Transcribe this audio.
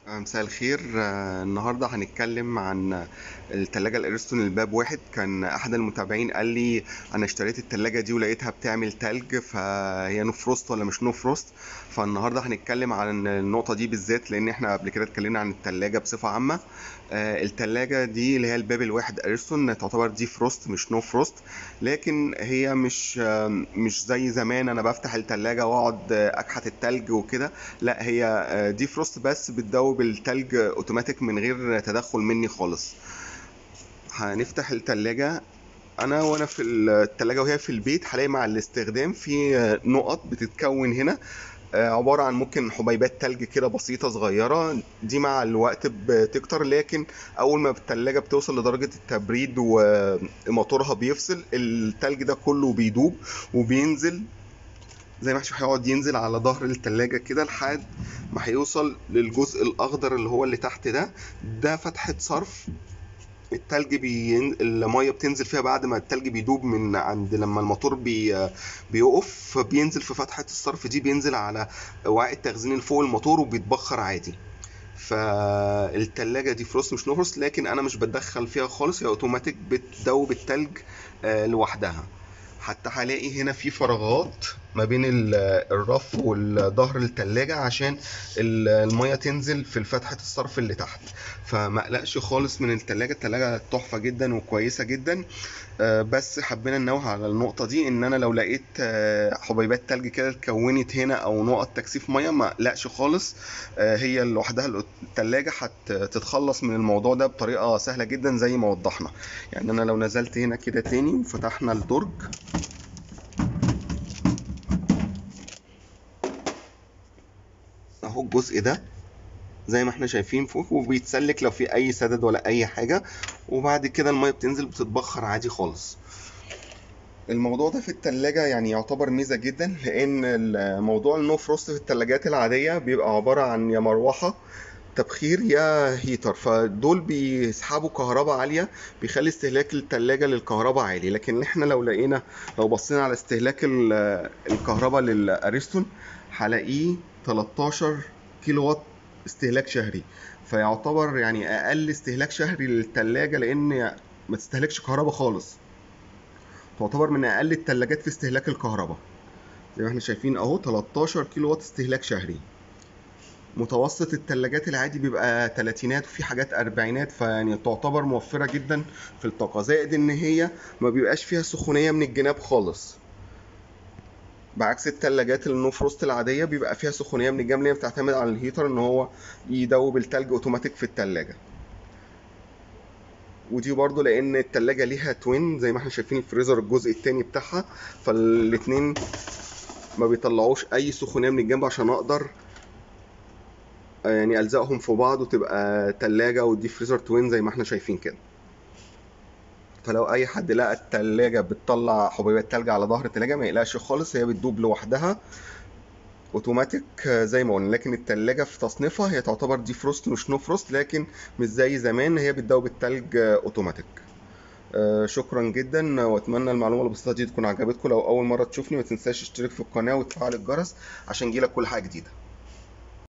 مساء الخير آه، النهارده هنتكلم عن التلاجة الاريستون الباب واحد كان احد المتابعين قال لي انا اشتريت التلاجة دي ولقيتها بتعمل تلج فهي نو فروست ولا مش نو فروست فالنهارده هنتكلم عن النقطة دي بالذات لان احنا قبل كده اتكلمنا عن التلاجة بصفة عامة آه، التلاجة دي اللي هي الباب الواحد اريستون تعتبر دي فروست مش نو فروست لكن هي مش آه، مش زي زمان انا بفتح التلاجة واقعد آه، اكحت التلج وكده لا هي آه، دي فروست بس بتدوب التلج اوتوماتيك من غير تدخل مني خالص هنفتح التلاجة انا وانا في التلاجة وهي في البيت هلاقي مع الاستخدام في آه، نقط بتتكون هنا آه، عبارة عن ممكن حبيبات تلج كده بسيطة صغيرة دي مع الوقت بتكتر لكن أول ما التلاجة بتوصل لدرجة التبريد وموتورها بيفصل التلج ده كله بيدوب وبينزل زي ما احنا هيقعد ينزل على ظهر التلاجة كده لحد ما هيوصل للجزء الأخضر اللي هو اللي تحت ده ده فتحة صرف التلج بين... المية بتنزل فيها بعد ما التلج بيدوب من عند لما الموتور بي... بيقف فبينزل في فتحة الصرف دي بينزل على وعاء التخزين اللي فوق الموتور وبيتبخر عادي فالتلاجة دي فروست مش نوفرست لكن انا مش بتدخل فيها خالص هي اوتوماتيك بتدوب التلج آه، لوحدها حتى هلاقي هنا في فراغات ما بين ال- الرف والظهر التلاجة عشان ال- المية تنزل في فتحة الصرف اللي تحت فما اقلقش خالص من التلاجة التلاجة تحفة جدا وكويسة جدا آه، بس حبينا ننوه على النقطة دي ان انا لو لقيت آه، حبيبات تلج كده اتكونت هنا او نقط تكثيف مية ما اقلقش خالص آه، هي لوحدها التلاجة هتتخلص من الموضوع ده بطريقة سهلة جدا زي ما وضحنا يعني انا لو نزلت هنا كده تاني وفتحنا الدرج اهو الجزء ده زي ما احنا شايفين فوق وبيتسلك لو في اي سدد ولا اي حاجة وبعد كده المية بتنزل بتتبخر عادي خالص الموضوع ده في التلاجة يعني يعتبر ميزة جدا لأن الموضوع النو فروست في التلاجات العادية بيبقى عبارة عن يا مروحة تبخير يا هيتر فدول بيسحبوا كهرباء عالية بيخلي استهلاك التلاجة للكهرباء عالي لكن احنا لو لقينا لو بصينا على استهلاك ال- الكهرباء للأريستون هلاقيه 13 كيلو وات استهلاك شهري فيعتبر يعني أقل استهلاك شهري للتلاجة لأن ما تستهلكش كهرباء خالص تعتبر من اقل الثلاجات في استهلاك الكهرباء زي ما احنا شايفين اهو 13 كيلو وات استهلاك شهري متوسط الثلاجات العادي بيبقى تلاتينات وفي حاجات اربعينات فيعني تعتبر موفرة جدا في الطاقة زائد ان هي ما بيبقاش فيها سخونية من الجناب خالص بعكس الثلاجات النو فروست العادية بيبقى فيها سخونية من الجناب اللي هي بتعتمد على الهيتر ان هو يدوب التلج اوتوماتيك في الثلاجة ودي برضو لان التلاجة ليها توين زي ما احنا شايفين الفريزر الجزء التاني بتاعها فالاتنين ما بيطلعوش اي سخونية من الجنب عشان اقدر آه، يعني الزقهم في بعض وتبقى تلاجة ودي فريزر توين زي ما احنا شايفين كده فلو اي حد لقى التلاجة بتطلع حبيبات تلج على ظهر التلاجة ما يقلقش خالص هي بتدوب لوحدها اوتوماتيك آه، زي ما قلنا لكن التلاجة في تصنيفها هي تعتبر دي فروست مش نو فروست لكن مش زي زمان هي بتدوب التلج آه، اوتوماتيك آه، شكرا جدا واتمنى المعلومه البسيطه دي تكون عجبتكم لو اول مره تشوفني ما تنساش تشترك في القناه وتفعل الجرس عشان يجيلك كل حاجه جديده